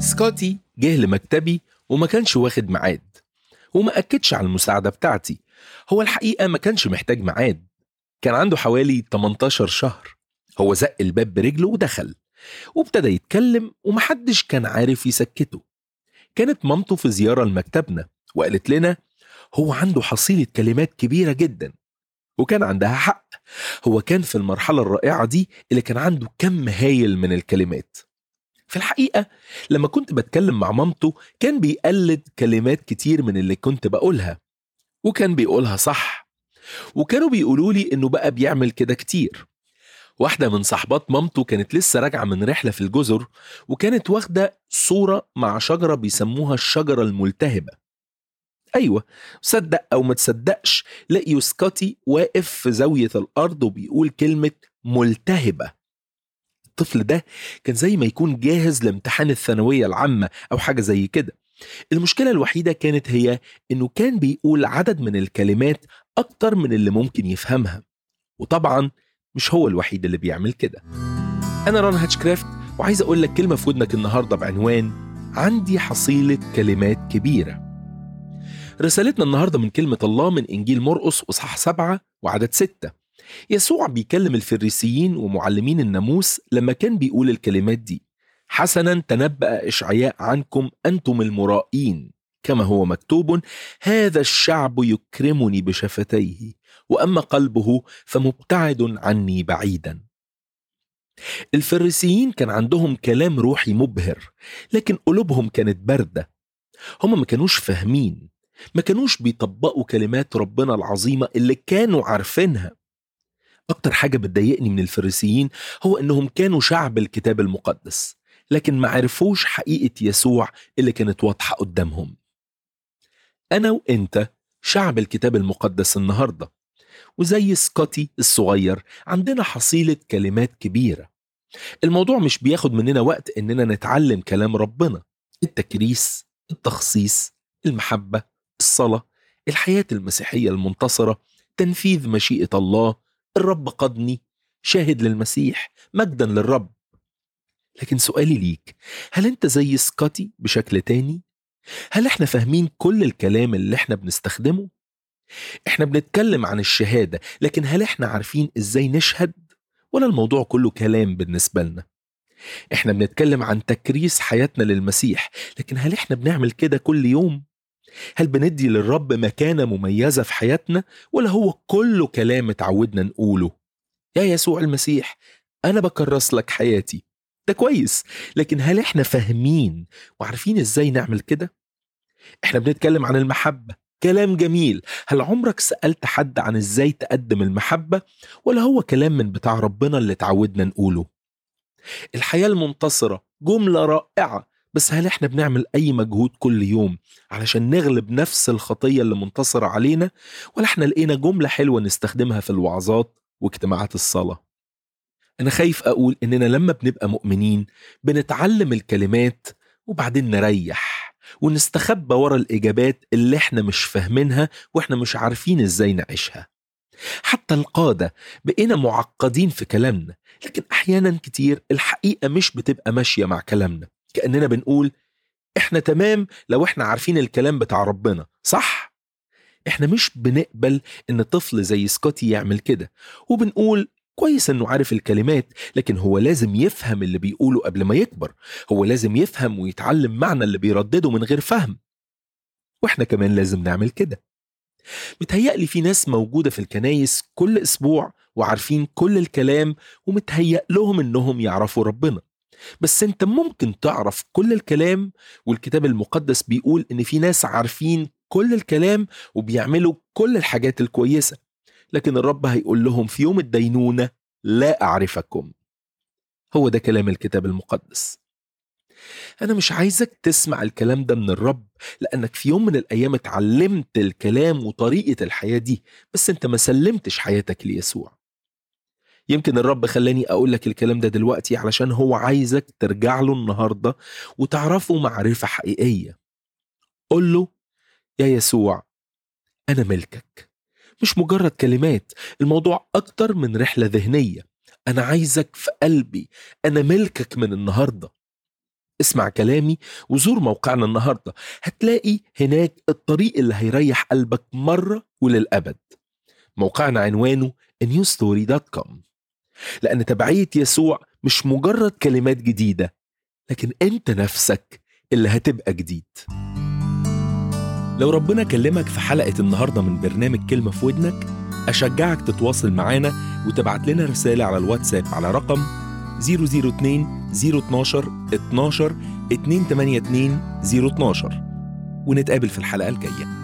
سكوتي جه لمكتبي وما كانش واخد ميعاد وما أكدش على المساعدة بتاعتي هو الحقيقة ما كانش محتاج ميعاد كان عنده حوالي 18 شهر هو زق الباب برجله ودخل وابتدى يتكلم ومحدش كان عارف يسكته كانت مامته في زيارة لمكتبنا وقالت لنا هو عنده حصيلة كلمات كبيرة جدا وكان عندها حق هو كان في المرحلة الرائعة دي اللي كان عنده كم هايل من الكلمات في الحقيقة لما كنت بتكلم مع مامته كان بيقلد كلمات كتير من اللي كنت بقولها وكان بيقولها صح وكانوا بيقولوا لي انه بقى بيعمل كده كتير واحدة من صحبات مامته كانت لسه راجعة من رحلة في الجزر وكانت واخدة صورة مع شجرة بيسموها الشجرة الملتهبة أيوة صدق أو ما تصدقش لقيوا سكوتي واقف في زاوية الأرض وبيقول كلمة ملتهبة الطفل ده كان زي ما يكون جاهز لامتحان الثانوية العامة أو حاجة زي كده المشكلة الوحيدة كانت هي إنه كان بيقول عدد من الكلمات أكتر من اللي ممكن يفهمها وطبعا مش هو الوحيد اللي بيعمل كده أنا ران هاتشكرافت وعايز أقول لك كلمة في ودنك النهاردة بعنوان عندي حصيلة كلمات كبيرة رسالتنا النهاردة من كلمة الله من إنجيل مرقس وصح سبعة وعدد ستة يسوع بيكلم الفريسيين ومعلمين الناموس لما كان بيقول الكلمات دي حسنا تنبأ إشعياء عنكم أنتم المرائين كما هو مكتوب هذا الشعب يكرمني بشفتيه واما قلبه فمبتعد عني بعيدا الفريسيين كان عندهم كلام روحي مبهر لكن قلوبهم كانت بارده هم ما كانوش فاهمين ما كانوش بيطبقوا كلمات ربنا العظيمه اللي كانوا عارفينها اكتر حاجه بتضايقني من الفريسيين هو انهم كانوا شعب الكتاب المقدس لكن ما عرفوش حقيقه يسوع اللي كانت واضحه قدامهم انا وانت شعب الكتاب المقدس النهارده وزي سكوتي الصغير عندنا حصيلة كلمات كبيرة الموضوع مش بياخد مننا وقت إننا نتعلم كلام ربنا التكريس التخصيص المحبة الصلاة الحياة المسيحية المنتصرة تنفيذ مشيئة الله الرب قدني شاهد للمسيح مجدا للرب لكن سؤالي ليك هل انت زي سكوتي بشكل تاني؟ هل احنا فاهمين كل الكلام اللي احنا بنستخدمه؟ احنا بنتكلم عن الشهاده لكن هل احنا عارفين ازاي نشهد ولا الموضوع كله كلام بالنسبه لنا احنا بنتكلم عن تكريس حياتنا للمسيح لكن هل احنا بنعمل كده كل يوم هل بندي للرب مكانة مميزة في حياتنا ولا هو كله كلام اتعودنا نقوله يا يسوع المسيح أنا بكرس لك حياتي ده كويس لكن هل احنا فاهمين وعارفين ازاي نعمل كده احنا بنتكلم عن المحبة كلام جميل هل عمرك سألت حد عن ازاي تقدم المحبة ولا هو كلام من بتاع ربنا اللي تعودنا نقوله الحياة المنتصرة جملة رائعة بس هل احنا بنعمل اي مجهود كل يوم علشان نغلب نفس الخطية اللي منتصرة علينا ولا احنا لقينا جملة حلوة نستخدمها في الوعظات واجتماعات الصلاة انا خايف اقول اننا لما بنبقى مؤمنين بنتعلم الكلمات وبعدين نريح ونستخبى ورا الإجابات اللي احنا مش فاهمينها واحنا مش عارفين ازاي نعيشها حتى القادة بقينا معقدين في كلامنا لكن أحيانا كتير الحقيقة مش بتبقى ماشية مع كلامنا كأننا بنقول احنا تمام لو احنا عارفين الكلام بتاع ربنا صح؟ احنا مش بنقبل ان طفل زي سكوتي يعمل كده وبنقول كويس انه عارف الكلمات لكن هو لازم يفهم اللي بيقوله قبل ما يكبر هو لازم يفهم ويتعلم معنى اللي بيردده من غير فهم واحنا كمان لازم نعمل كده متهيألي في ناس موجودة في الكنايس كل أسبوع وعارفين كل الكلام ومتهيأ لهم إنهم يعرفوا ربنا بس أنت ممكن تعرف كل الكلام والكتاب المقدس بيقول إن في ناس عارفين كل الكلام وبيعملوا كل الحاجات الكويسة لكن الرب هيقول لهم في يوم الدينونة لا أعرفكم هو ده كلام الكتاب المقدس أنا مش عايزك تسمع الكلام ده من الرب لأنك في يوم من الأيام اتعلمت الكلام وطريقة الحياة دي بس أنت ما سلمتش حياتك ليسوع يمكن الرب خلاني أقول لك الكلام ده دلوقتي علشان هو عايزك ترجع له النهاردة وتعرفه معرفة حقيقية قل له يا يسوع أنا ملكك مش مجرد كلمات الموضوع أكتر من رحلة ذهنية أنا عايزك في قلبي أنا ملكك من النهاردة اسمع كلامي وزور موقعنا النهاردة هتلاقي هناك الطريق اللي هيريح قلبك مرة وللأبد موقعنا عنوانه newstory.com لأن تبعية يسوع مش مجرد كلمات جديدة لكن أنت نفسك اللي هتبقى جديد لو ربنا كلمك في حلقة النهاردة من برنامج كلمة في ودنك أشجعك تتواصل معانا وتبعت لنا رسالة على الواتساب على رقم 002 012 12 282 012 ونتقابل في الحلقة الجاية